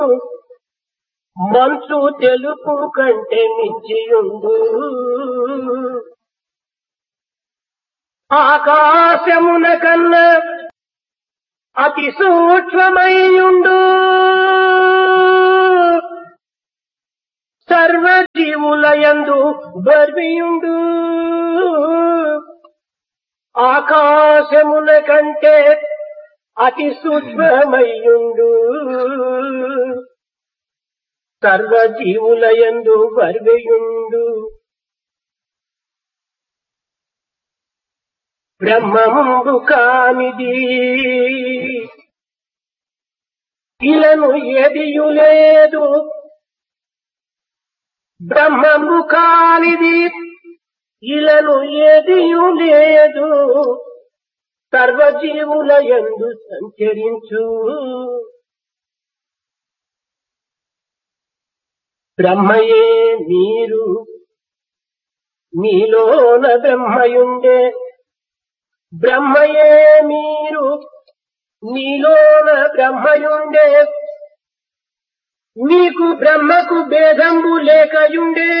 మంచు తెలుపు కంటే మించియుండు ఆకాశమున కన్నా అతి సూక్ష్మమైయుండు సర్వజీవులయందు బర్వియుండు ఆకాశమున కంటే అతి సూక్ష్మమయ్యుండు సర్వజీవులయందు బర్వియుండు బ్రహ్మముందు కానిది ఇలను ఎదియు లేదు బ్రహ్మము కానిది ఇలను ఎదియు లేదు సర్వజీవుల యందు సంచరించు బ్రహ్మయే మీరు మీలోన బ్రహ్మయుండే బ్రహ్మయే మీరు మీలోన బ్రహ్మయుండే మీకు బ్రహ్మకు భేదంబు లేకయుండే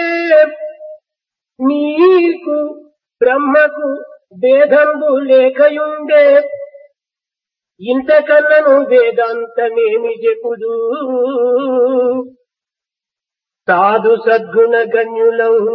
మీకు బ్రహ్మకు భేదంబు లేకయుండే ఇంతకన్నను వేదాంతమేమి చెప్పుదు సాధు సద్గుణ గణ్యులవు